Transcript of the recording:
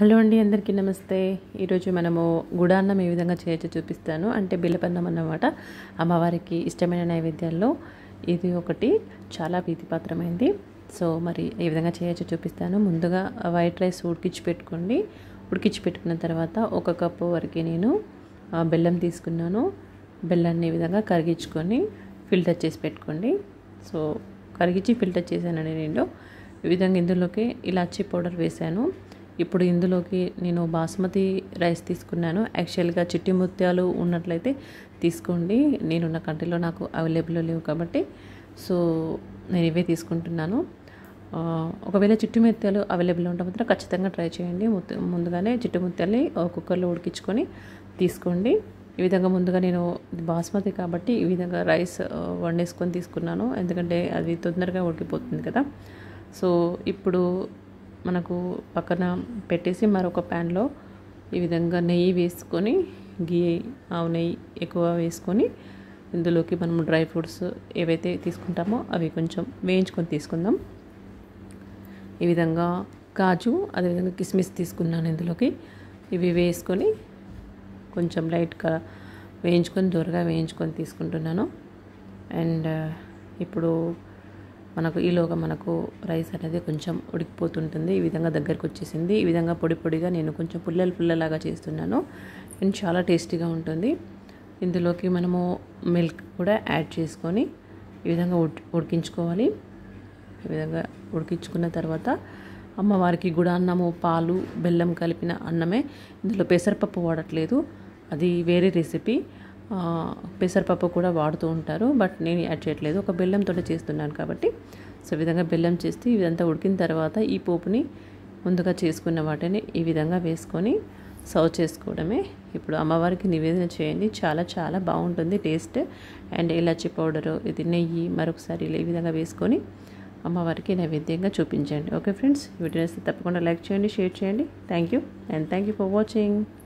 hello అండి అందరికీ నమస్తే ఈరోజు మనము గుడాన్నం ఏ విధంగా చేయొచ్చో చూపిస్తాను అంటే బిల్లపన్నం అన్నమాట అమ్మవారికి ఇష్టమైన నైవేద్యాల్లో ఇది ఒకటి చాలా ప్రీతిపాత్రమైంది సో మరి ఏ విధంగా చేయొచ్చో చూపిస్తాను ముందుగా వైట్ రైస్ ఉడికించి పెట్టుకోండి ఉడికించి పెట్టుకున్న తర్వాత ఒక కప్పు వరకు నేను ఆ, బెల్లం తీసుకున్నాను బెల్లాన్ని ఈ విధంగా కరిగించుకొని ఫిల్టర్ చేసి పెట్టుకోండి సో కరిగించి ఫిల్టర్ చేశానండి నేను ఈ విధంగా ఇందులోకి ఇలాచీ పౌడర్ వేశాను ఇప్పుడు ఇందులోకి నేను బాస్మతి రైస్ తీసుకున్నాను యాక్చువల్గా చిట్టి ముత్యాలు ఉన్నట్లయితే తీసుకోండి నేను నా కంట్రీలో నాకు అవైలబుల్ లేవు కాబట్టి సో నేను ఇవే తీసుకుంటున్నాను ఆ, ఒకవేళ చిట్టు ముత్యాలు అవైలబుల్ ఉంటే మాత్రం ఖచ్చితంగా ట్రై చేయండి ముత్త- ముందుగానే చిట్టు ముత్యాలని ఆ, కుక్కర్లో ఉడికించుకొని తీసుకోండి ఈ విధంగా ముందుగా నేను ఇది బాస్మతి కాబట్టి ఈ విధంగా రైస్ ఆ, వండేసుకొని తీసుకున్నాను ఎందుకంటే అది తొందరగా ఉడికిపోతుంది కదా సో ఇప్పుడు మనకు పక్కన పెట్టేసి మరొక ప్యాన్లో ఈ విధంగా నెయ్యి వేసుకొని గీ ఆవు నెయ్యి ఎక్కువ వేసుకొని ఇందులోకి మనం డ్రై ఫ్రూట్స్ ఏవైతే తీసుకుంటామో అవి కొంచెం వేయించుకొని తీసుకుందాం ఈ విధంగా కాజు అదేవిధంగా కిస్మిస్ తీసుకున్నాను ఇందులోకి ఇవి వేసుకొని కొంచెం లైట్గా వేయించుకొని దూరగా వేయించుకొని తీసుకుంటున్నాను అండ్ ఇప్పుడు మనకు ఈలోగా మనకు రైస్ అనేది కొంచెం ఉడికిపోతుంటుంది ఈ విధంగా దగ్గరికి వచ్చేసింది ఈ విధంగా పొడి పొడిగా నేను కొంచెం పుల్లలు పుల్లలాగా చేస్తున్నాను అండ్ చాలా టేస్టీగా ఉంటుంది ఇందులోకి మనము మిల్క్ కూడా యాడ్ చేసుకొని ఈ విధంగా ఉడ్ ఉడికించుకోవాలి ఈ విధంగా ఉడికించుకున్న తర్వాత అమ్మవారికి కూడా అన్నము పాలు బెల్లం కలిపిన అన్నమే ఇందులో పెసరపప్పు వాడట్లేదు అది వేరే రెసిపీ ఆ, పెసరపప్పు కూడా వాడుతూ ఉంటారు బట్ నేను యాడ్ చేయట్లేదు ఒక బెల్లంతో చేస్తున్నాను కాబట్టి సో ఈ విధంగా బెల్లం చేస్తే ఇదంతా ఉడికిన తర్వాత ఈ పోపుని ముందుగా చేసుకున్న వాటిని ఈ విధంగా వేసుకొని సర్వ్ చేసుకోవడమే ఇప్పుడు అమ్మవారికి నివేదన చేయండి చాలా చాలా బాగుంటుంది టేస్ట్ అండ్ ఇలాచి పౌడరు ఇది నెయ్యి మరొకసారి ఇలా ఈ విధంగా వేసుకొని అమ్మవారికి నైవేద్యంగా చూపించండి ఓకే ఫ్రెండ్స్ వీడియో నచ్చితే తప్పకుండా లైక్ చేయండి షేర్ చేయండి thank you and thank you for watching